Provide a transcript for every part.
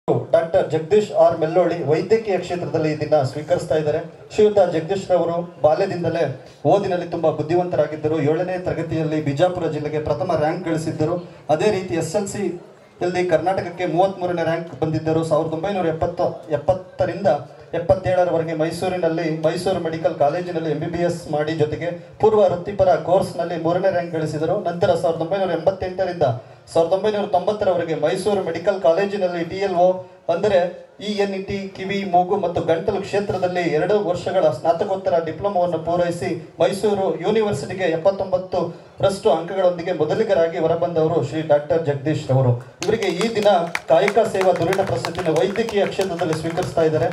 doctor Jagadish R ಮೆಲ್ಲೋಳಿ ವೈದ್ಯಕೀಯ ಕ್ಷೇತ್ರದಲ್ಲಿ ಈ ದಿನ ಸ್ವೀಕರಿಸ್ತಾ ಇದ್ದಾರೆ ಶ್ರೀಯುತ ಜಗದೀಶ್ ರವರು ಬಾಲ್ಯದಿಂದಲೇ ಓದಿನಲ್ಲಿ ತುಂಬಾ ಬುದ್ಧಿವಂತರಾಗಿದ್ದರು ಏಳನೇ ತರಗತಿಯಲ್ಲಿ ಬಿಜಾಪುರ ಜಿಲ್ಲೆಗೆ ಪ್ರಥಮ ರ್ಯಾಂಕ್ ಗಳಿಸಿದ್ದರು ಅದೇ ರೀತಿ ಎಸ್ ಎಲ್ ಸಿ ಯಲ್ಲಿ ಕರ್ನಾಟಕಕ್ಕೆ ಮೂವತ್ಮೂರನೇ ರ್ಯಾಂಕ್ ಬಂದಿದ್ದರು ಸಾವಿರದ ಒಂಬೈನೂರ ಎಪ್ಪತ್ತ ಎಪ್ಪತ್ತರಿಂದ ಎಪ್ಪತ್ತೇಳರವರೆಗೆ ಮೈಸೂರಿನಲ್ಲಿ ಮೈಸೂರು ಮೆಡಿಕಲ್ ಕಾಲೇಜಿನಲ್ಲಿ ಎಂ ಬಿ ಬಿ ಎಸ್ ಮಾಡಿ ಜೊತೆಗೆ ಪೂರ್ವ ವೃತ್ತಿಪರ ಕೋರ್ಸ್ನಲ್ಲಿ ಮೂರನೇ ರ್ಯಾಂಕ್ ಗಳಿಸಿದರು ನಂತರ ಸಾವಿರದ ಒಂಬೈನೂರ ಎಂಬತ್ತೆಂಟರಿಂದ ಸಾವಿರದ ಒಂಬೈನೂರ ತೊಂಬತ್ತರವರೆಗೆ ಮೈಸೂರು ಮೆಡಿಕಲ್ ಕಾಲೇಜಿನಲ್ಲಿ ಟಿ ಎಲ್ ಒ ಅಂದರೆ ಇ ಎನ್ ಇ ಟಿ ಕಿವಿ ಮೂಗು ಮತ್ತು ಗಂಟಲು ಕ್ಷೇತ್ರದಲ್ಲಿ ಎರಡು ವರ್ಷಗಳ ಸ್ನಾತಕೋತ್ತರ ಡಿಪ್ಲೊಮಾವನ್ನು ಪೂರೈಸಿ ಮೈಸೂರು ಯೂನಿವರ್ಸಿಟಿಗೆ ಎಪ್ಪತ್ತೊಂಬತ್ತು ರಷ್ಟು ಅಂಕಗಳೊಂದಿಗೆ ಮೊದಲಿಗರಾಗಿ ಹೊರಬಂದವರು ಶ್ರೀ ಡಾಕ್ಟರ್ ಜಗದೀಶ್ ರವರು ಇವರಿಗೆ ಈ ದಿನ ಕಾಯಕ ಸೇವಾ ಧುರೀಣ ಪ್ರಶಸ್ತಿನ ವೈದ್ಯಕೀಯ ಕ್ಷೇತ್ರದಲ್ಲಿ ಸ್ವೀಕರಿಸ್ತಾ ಇದ್ದಾರೆ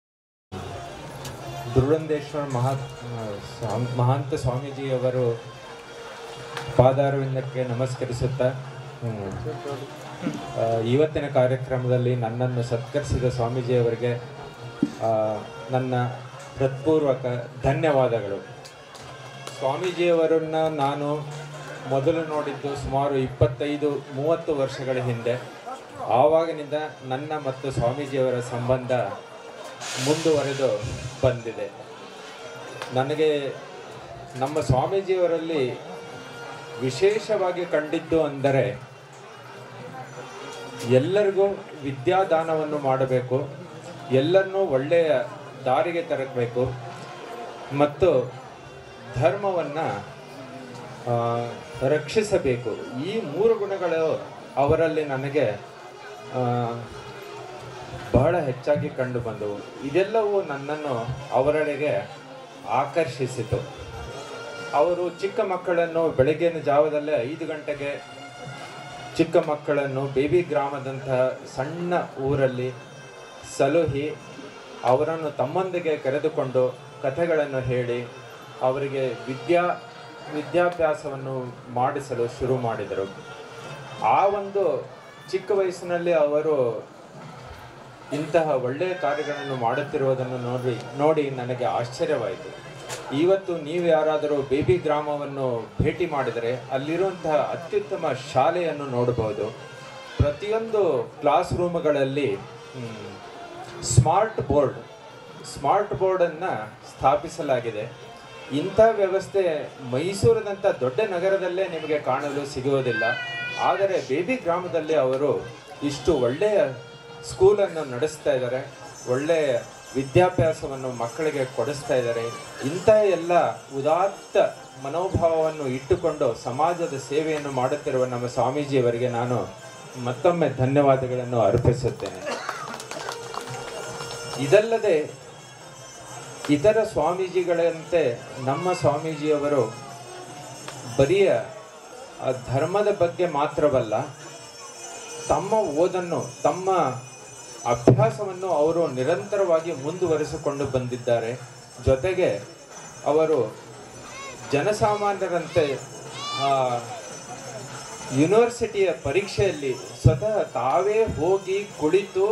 ದುರುಳಂದೇಶ್ವರ ಮಹಾ ಸ್ವಾಮ್- ಮಹಾಂತ ಸ್ವಾಮೀಜಿಯವರು ಪಾದಾರವಿಂದಕ್ಕೆ ನಮಸ್ಕರಿಸುತ್ತಾ ಹ್ಮ್, ಆ, ಇವತ್ತಿನ ಕಾರ್ಯಕ್ರಮದಲ್ಲಿ ನನ್ನನ್ನು ಸತ್ಕರಿಸಿದ ಸ್ವಾಮೀಜಿಯವರಿಗೆ ಆ, ನನ್ನ ಹೃತ್ಪೂರ್ವಕ ಧನ್ಯವಾದಗಳು ಸ್ವಾಮೀಜಿಯವರನ್ನ ನಾನು ಮೊದಲು ನೋಡಿದ್ದು ಸುಮಾರು ಇಪ್ಪತ್ತೈದು ಮೂವತ್ತು ವರ್ಷಗಳ ಹಿಂದೆ ಆವಾಗಿನಿಂದ ನನ್ನ ಮತ್ತು ಸ್ವಾಮೀಜಿಯವರ ಸಂಬಂಧ ಮುಂದುವರೆದು ಬಂದಿದೆ ನನಗೆ ನಮ್ಮ ಸ್ವಾಮೀಜಿಯವರಲ್ಲಿ ವಿಶೇಷವಾಗಿ ಕಂಡಿದ್ದು ಅಂದರೆ ಎಲ್ಲರಿಗೂ ವಿದ್ಯಾದಾನವನ್ನು ಮಾಡಬೇಕು ಎಲ್ಲರನ್ನೂ ಒಳ್ಳೆಯ ದಾರಿಗೆ ತರಬೇಕು ಮತ್ತು ಧರ್ಮವನ್ನು ರಕ್ಷಿಸಬೇಕು ಈ ಮೂರು ಗುಣಗಳು ಅವರಲ್ಲಿ ನನಗೆ ಆ, ಬಹಳ ಹೆಚ್ಚಾಗಿ ಕಂಡು ಬಂದವು ಇದೆಲ್ಲವೂ ನನ್ನನ್ನು ಅವರೆಡೆಗೆ ಆಕರ್ಷಿಸಿತು ಅವರು ಚಿಕ್ಕ ಮಕ್ಕಳನ್ನು ಬೆಳಗ್ಗಿನ ಜಾವದಲ್ಲೇ ಐದು ಗಂಟೆಗೆ ಚಿಕ್ಕ ಮಕ್ಕಳನ್ನು ಬೇಬಿ ಗ್ರಾಮದಂತಹ ಸಣ್ಣ ಊರಲ್ಲಿ ಸಲುಹಿ ಅವರನ್ನು ತಮ್ಮೊಂದಿಗೆ ಕರೆದುಕೊಂಡು ಕಥೆಗಳನ್ನು ಹೇಳಿ ಅವರಿಗೆ ವಿದ್ಯಾ ವಿದ್ಯಾಭ್ಯಾಸವನ್ನು ಮಾಡಿಸಲು ಶುರು ಮಾಡಿದರು ಆ ಒಂದು ಚಿಕ್ಕ ವಯಸ್ಸಿನಲ್ಲಿ ಅವರು ಇಂತಹ ಒಳ್ಳೆಯ ಕಾರ್ಯಗಳನ್ನು ಮಾಡುತ್ತಿರುವುದನ್ನು ನೋಡಿ ನೋಡಿ ನನಗೆ ಆಶ್ಚರ್ಯವಾಯಿತು ಇವತ್ತು ನೀವು ಯಾರಾದರೂ ಬೇಬಿ ಗ್ರಾಮವನ್ನು ಭೇಟಿ ಮಾಡಿದರೆ ಅಲ್ಲಿರುವಂತಹ ಅತ್ಯುತ್ತಮ ಶಾಲೆಯನ್ನು ನೋಡಬಹುದು ಪ್ರತಿಯೊಂದು ಕ್ಲಾಸ್ ರೂಮ್ಗಳಲ್ಲಿ ಸ್ಮಾರ್ಟ್ ಬೋರ್ಡ್ ಸ್ಮಾರ್ಟ್ ಬೋರ್ಡನ್ನು ಸ್ಥಾಪಿಸಲಾಗಿದೆ ಇಂಥ ವ್ಯವಸ್ಥೆ ಮೈಸೂರಿನಂಥ ದೊಡ್ಡ ನಗರದಲ್ಲೇ ನಿಮಗೆ ಕಾಣಲು ಸಿಗುವುದಿಲ್ಲ ಆದರೆ ಬೇಬಿ ಗ್ರಾಮದಲ್ಲಿ ಅವರು ಇಷ್ಟು ಒಳ್ಳೆಯ ಸ್ಕೂಲನ್ನು ನಡೆಸ್ತಾ ಇದ್ದಾರೆ ಒಳ್ಳೆಯ ವಿದ್ಯಾಭ್ಯಾಸವನ್ನು ಮಕ್ಕಳಿಗೆ ಕೊಡಿಸ್ತಾ ಇದ್ದಾರೆ ಇಂಥ ಎಲ್ಲ ಉದಾತ್ತ ಮನೋಭಾವವನ್ನು ಇಟ್ಟುಕೊಂಡು ಸಮಾಜದ ಸೇವೆಯನ್ನು ಮಾಡುತ್ತಿರುವ ನಮ್ಮ ಸ್ವಾಮೀಜಿಯವರಿಗೆ ನಾನು ಮತ್ತೊಮ್ಮೆ ಧನ್ಯವಾದಗಳನ್ನು ಅರ್ಪಿಸುತ್ತೇನೆ ಇದಲ್ಲದೆ ಇತರ ಸ್ವಾಮೀಜಿಗಳಂತೆ ನಮ್ಮ ಸ್ವಾಮೀಜಿಯವರು ಬರಿಯ ಆ ಧರ್ಮದ ಬಗ್ಗೆ ಮಾತ್ರವಲ್ಲ ತಮ್ಮ ಓದನ್ನು ತಮ್ಮ ಅಭ್ಯಾಸವನ್ನು ಅವರು ನಿರಂತರವಾಗಿ ಮುಂದುವರಿಸಿಕೊಂಡು ಬಂದಿದ್ದಾರೆ ಜೊತೆಗೆ ಅವರು ಜನಸಾಮಾನ್ಯರಂತೆ ಆ, ಯೂನಿವರ್ಸಿಟಿಯ ಪರೀಕ್ಷೆಯಲ್ಲಿ ಸ್ವತಃ ತಾವೇ ಹೋಗಿ ಕುಳಿತು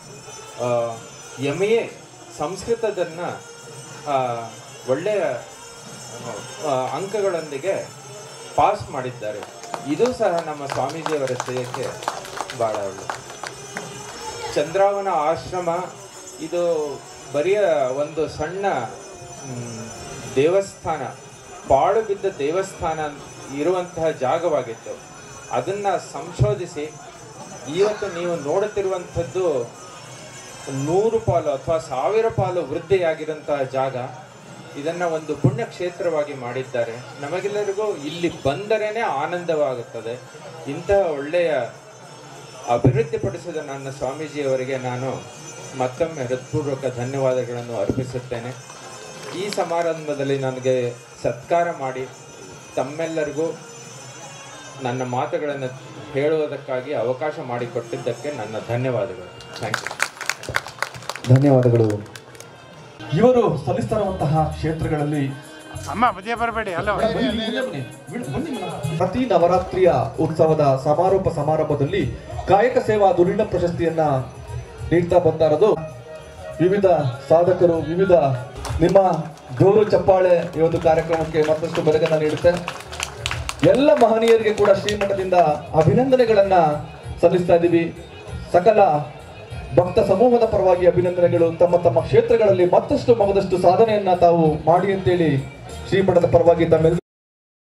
ಎಮ್ ಎ ಸಂಸ್ಕೃತದನ್ನು ಒಳ್ಳೆಯ ಆ, ಅಂಕಗಳೊಂದಿಗೆ ಪಾಸ್ ಮಾಡಿದ್ದಾರೆ ಇದು ಸಹ ನಮ್ಮ ಸ್ವಾಮೀಜಿಯವರ ಶ್ರೇಯಕ್ಕೆ ಭಾಳ ಒಳ್ಳೆಯದು ಚಂದ್ರಾವನ ಆಶ್ರಮ ಇದು ಬರಿಯ ಒಂದು ಸಣ್ಣ ಮ್, ದೇವಸ್ಥಾನ ಪಾಳು ಬಿದ್ದ ದೇವಸ್ಥಾನ ಇರುವಂತಹ ಜಾಗವಾಗಿತ್ತು ಅದನ್ನ ಸಂಶೋಧಿಸಿ ಇವತ್ತು ನೀವು ನೋಡುತ್ತಿರುವಂಥದ್ದು ನೂರು ಪಾಲು ಅಥವಾ ಸಾವಿರ ಪಾಲು ವೃದ್ಧಿಯಾಗಿರುವಂತಹ ಜಾಗ ಇದನ್ನ ಒಂದು ಪುಣ್ಯ ಕ್ಷೇತ್ರವಾಗಿ ಮಾಡಿದ್ದಾರೆ ನಮಗೆಲ್ಲರಿಗೂ ಇಲ್ಲಿ ಬಂದರೇನೆ ಆನಂದವಾಗುತ್ತದೆ ಇಂತಹ ಒಳ್ಳೆಯ ಅಭಿವೃದ್ಧಿಪಡಿಸಿದ ನನ್ನ ಸ್ವಾಮೀಜಿಯವರಿಗೆ ನಾನು ಮತ್ತೊಮ್ಮೆ ಹೃತ್ಪೂರ್ವಕ ಧನ್ಯವಾದಗಳನ್ನು ಅರ್ಪಿಸುತ್ತೇನೆ ಈ ಸಮಾರಂಭದಲ್ಲಿ ನನಗೆ ಸತ್ಕಾರ ಮಾಡಿ ತಮ್ಮೆಲ್ಲರಿಗೂ ನನ್ನ ಮಾತುಗಳನ್ನು ಹೇಳುವುದಕ್ಕಾಗಿ ಅವಕಾಶ ಮಾಡಿಕೊಟ್ಟಿದ್ದಕ್ಕೆ ನನ್ನ ಧನ್ಯವಾದಗಳು ಥ್ಯಾಂಕ್ ಯು ಧನ್ಯವಾದಗಳು ಇವರು ಸಲ್ಲಿಸ್ತಾರುವಂತಹ ಕ್ಷೇತ್ರಗಳಲ್ಲಿ ಅಮ್ಮ ಮಧ್ಯ ಬರಬೇಡಿ ಅಲ್ಲ ಪ್ರತಿ ನವರಾತ್ರಿಯ ಉತ್ಸವದ ಸಮಾರೋಪ ಸಮಾರಂಭದಲ್ಲಿ ಕಾಯಕ ಸೇವಾ ಧುರೀಣ ಪ್ರಶಸ್ತಿಯನ್ನ ನೀಡ್ತಾ ಬರ್ತಾ ಇರೋದು ವಿವಿಧ ಸಾಧಕರು ವಿವಿಧ ನಿಮ್ಮ ಜೋರು ಚಪ್ಪಾಳೆ ಈ ಒಂದು ಕಾರ್ಯಕ್ರಮಕ್ಕೆ ಮತ್ತಷ್ಟು ಬೆಳಗನ್ನ ನೀಡುತ್ತೆ ಎಲ್ಲ ಮಹನೀಯರಿಗೆ ಕೂಡ ಶ್ರೀಮಠದಿಂದ ಅಭಿನಂದನೆಗಳನ್ನ ಸಲ್ಲಿಸ್ತಾ ಇದ್ದೀವಿ ಸಕಲ ಭಕ್ತ ಸಮೂಹದ ಪರವಾಗಿ ಅಭಿನಂದನೆಗಳು ತಮ್ಮ ತಮ್ಮ ಕ್ಷೇತ್ರಗಳಲ್ಲಿ ಮತ್ತಷ್ಟು ಮಗದಷ್ಟು ಸಾಧನೆಯನ್ನ ತಾವು ಮಾಡಿ ಅಂತೇಳಿ ಶ್ರೀಮಠದ ಪರವಾಗಿ ತಮ್ಮೆಲ್ಲ